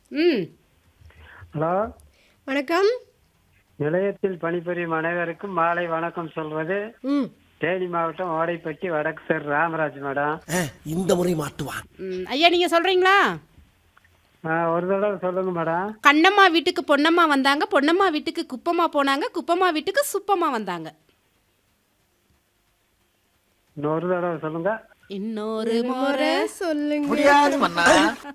ம் ஹலோ வணக்கம் நிலையத்தில் பணிபுரியும் அனைவருக்கும் மாலை வணக்கம் சொல்வது ம் தேனி மாவட்டம் ஓடைப்பட்டி வடக்கு சார் ராமராஜ் மேடம் இந்த முறை மாட்டுவான் ம், ஐயா நீங்கள் சொல்கிறீங்களா ஆ, ஒரு தடவை சொல்லுங்க மேடம் கண்ணம்மா வீட்டுக்கு பொன்னம்மா வந்தாங்க பொன்னம்மா வீட்டுக்கு குப்பம்மா போனாங்க குப்பம்மா வீட்டுக்கு சுப்பம்மா வந்தாங்க இன்னொரு தடவை சொல்லுங்க இன்னொரு முறை சொல்லுங்க முடியாது மன்னா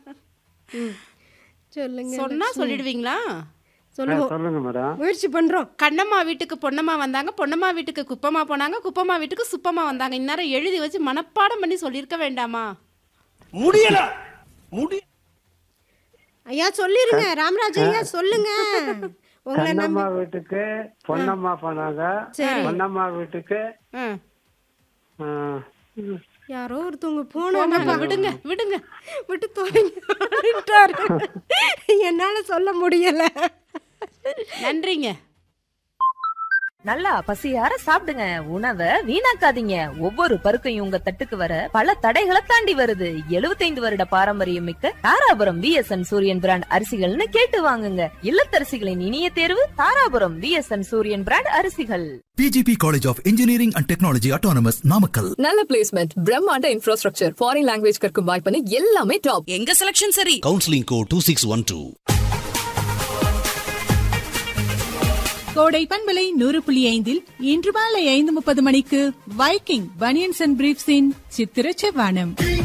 சொல்லுங்க சொன்னா சொல்லிடுவீங்களா ஆ, சொல்லுவோம் சொல்லுங்க மேடம் முயற்சி பண்றோம் கண்ணம்மா வீட்டுக்கு பொன்னம்மா வந்தாங்க பொன்னம்மா வீட்டுக்கு குப்பம்மா போனாங்க குப்பம்மா வீட்டுக்கு சுப்பம்மா வந்தாங்க இந்நேரம் எழுதி வச்சு மனப்பாடம் பண்ணி சொல்லியிருக்க வேண்டாமா முடியல முடி ஐயா சொல்லிருங்க ராமராஜ் ஐயா சொல்லுங்க உங்களை நம்பி கண்ணம்மா வீட்டுக்கு பொன்னம்மா போனாங்க சரி. பொன்னம்மா வீட்டுக்கு ஆ, ஆ, யாரோ ஒருத்தவங்க போனாங்க போனாங்க, விடுங்க விடுங்க விட்டு தொலைஞ்சிட்டாரு என்னால சொல்ல முடியல நன்றிங்க நல்லா பசியார சாப்பிடுங்க உணவை வீணாக்காதீங்க ஒவ்வொரு பருக்கையும் உங்க தட்டுக்கு வர பல தடைகளை தாண்டி வருது 75 வருட பாரம்பரியம் மிக்க தாராபுரம் விஎஸ்என் சூரியன் பிராண்ட் அரிசிகள்னு கேட்டு வாங்குங்க இல்லத்தரசிகளின் இனிய தேர்வு தாராபுரம் விஎஸ்என் சூரியன் பிராண்ட் அரிசிகள் PGP College of Engineering and Technology Autonomous Namakkal. நல்ல பிளேஸ்மெண்ட் பிரம்மாண்ட இன்ஃப்ராஸ்ட்ரக்சர் ஃபாரின் லாங்குவேஜ் கற்கும் வாய்ப்புன்னு எல்லாமே டாப் எங்க செலக்ஷன் சரி Counseling code 2612. கோடை பண்பலை நூறு புள்ளி ஐந்தில் இன்று மாலை ஐந்து முப்பது மணிக்கு வைக்கிங் பனியன்ஸ் அண்ட் பிரீப்ஸின் சித்திர செவ்வானம்